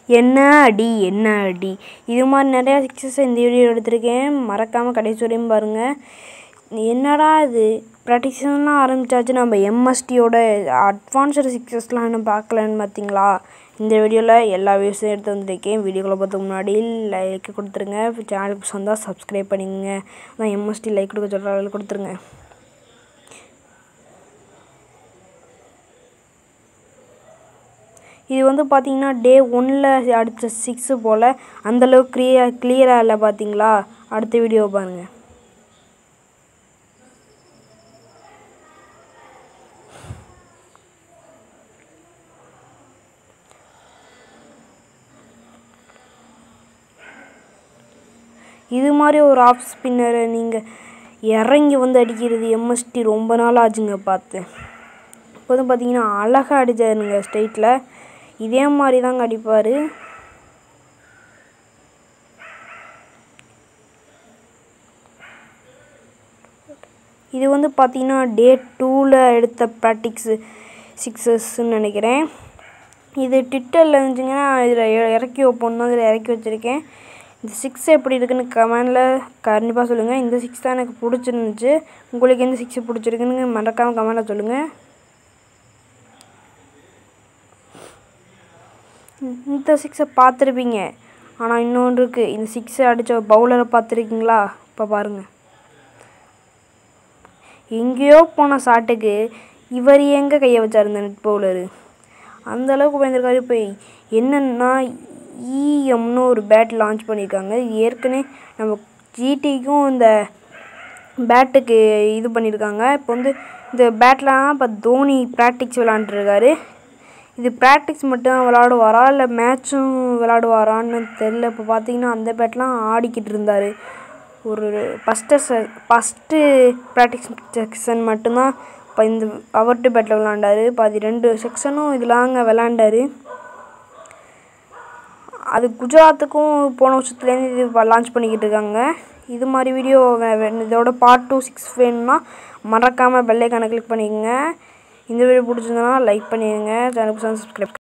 என்ன அடி என்ன அடி இது மாதிரி நிறையா சிக்ஸஸ் இந்த வீடியோ எடுத்திருக்கேன் மறக்காமல் கடைசி வரையும் பாருங்கள் என்னடா இது ப்ராக்டிஸ்லாம் ஆரம்பிச்சாச்சு நம்ம எம்எஸ்டியோட அட்வான்ஸ்டு சிக்ஸஸ்லாம் இன்னும் பார்க்கலன்னு பார்த்தீங்களா இந்த வீடியோவில் எல்லா வியூஸும் எடுத்து வந்திருக்கேன் வீடியோக்குள்ள பார்த்து முன்னாடி லைக் கொடுத்துருங்க சேனலுக்கு சொந்தம் சப்ஸ்கிரைப் பண்ணிக்கங்க அதான் எம்எஸ்டி லைக் கொடுக்க சொல்கிற கொடுத்துருங்க இது வந்து பார்த்தீங்கன்னா டே ஒன்னில் அடித்த சிக்ஸு போல் அந்தளவுக்கு க்ளியர் கிளியராக இல்லை பார்த்தீங்களா அடுத்த வீடியோ பாருங்கள் இது மாதிரி ஒரு ஆஃப் ஸ்பின்னரை நீங்கள் இறங்கி வந்து அடிக்கிறது எம்எஸ்டி ரொம்ப நாள் ஆச்சுங்க பார்த்து இப்போ வந்து பார்த்தீங்கன்னா அழகாக அடித்தாருங்க ஸ்டேட்டில் இதே மாதிரி தாங்க அடிப்பார் இது வந்து பார்த்தீங்கன்னா டே டூவில் எடுத்த ப்ராக்டிக்ஸு சிக்ஸஸ்ன்னு நினைக்கிறேன் இது ட்விட்டரில் இருந்துச்சுங்கன்னா இதில் இறக்கி வைப்போம் தான் இதில் இறக்கி வச்சுருக்கேன் இந்த சிக்ஸ் எப்படி இருக்குன்னு கமெண்டில் கண்டிப்பாக சொல்லுங்கள் இந்த சிக்ஸ் தான் எனக்கு பிடிச்சிருந்துச்சு உங்களுக்கு எந்த சிக்ஸ் பிடிச்சிருக்குன்னு மறக்காமல் கமெண்டில் சொல்லுங்கள் இந்த சிக்ஸை பார்த்துருப்பீங்க ஆனால் இன்னொன்று இருக்குது இந்த சிக்ஸை அடித்த பவுலரை பார்த்துருக்கீங்களா இப்போ பாருங்கள் எங்கேயோ போன ஷாட்டுக்கு இவர் எங்கே கையை வச்சார் இந்த நெட் பவுலரு அந்த அளவுக்கு பயந்துருக்காரு இப்போ என்னன்னா இஎம்னு ஒரு பேட் லான்ச் பண்ணியிருக்காங்க இது ஏற்கனவே நம்ம ஜிடிக்கும் இந்த பேட்டுக்கு இது பண்ணியிருக்காங்க இப்போ வந்து இந்த பேட்லாம் இப்போ தோனி ப்ராக்டிக்ஸ் விளாண்டுருக்காரு இது ப்ராக்டிக்ஸ் மட்டும் விளாடுவாரா இல்லை மேட்சும் விளாடுவாரான்னு தெரில இப்போ பார்த்தீங்கன்னா அந்த பேட்லாம் ஆடிக்கிட்டு இருந்தார் ஒரு ஃபஸ்ட்டு செ ஃபஸ்ட்டு ப்ராக்டிக்ஸ் செக்ஷன் மட்டும்தான் இப்போ இந்த அவர்ட்டு பேட்டில் விளாண்டாரு பாதி ரெண்டு செக்ஷனும் இதெல்லாங்க விளாண்டாரு அது குஜராத்துக்கும் போன வருஷத்துலேருந்து இது லான்ச் பண்ணிக்கிட்டு இருக்காங்க இது மாதிரி வீடியோ இதோட பார்ட் டூ சிக்ஸ் வேணும்னா மறக்காமல் பெல்லைக்கான கிளிக் பண்ணிக்கோங்க இந்த வீடியோ பிடிச்சிருந்தனா லைக் பண்ணிடுங்க சேனலுக்கு சப்ஸ்கிரைப்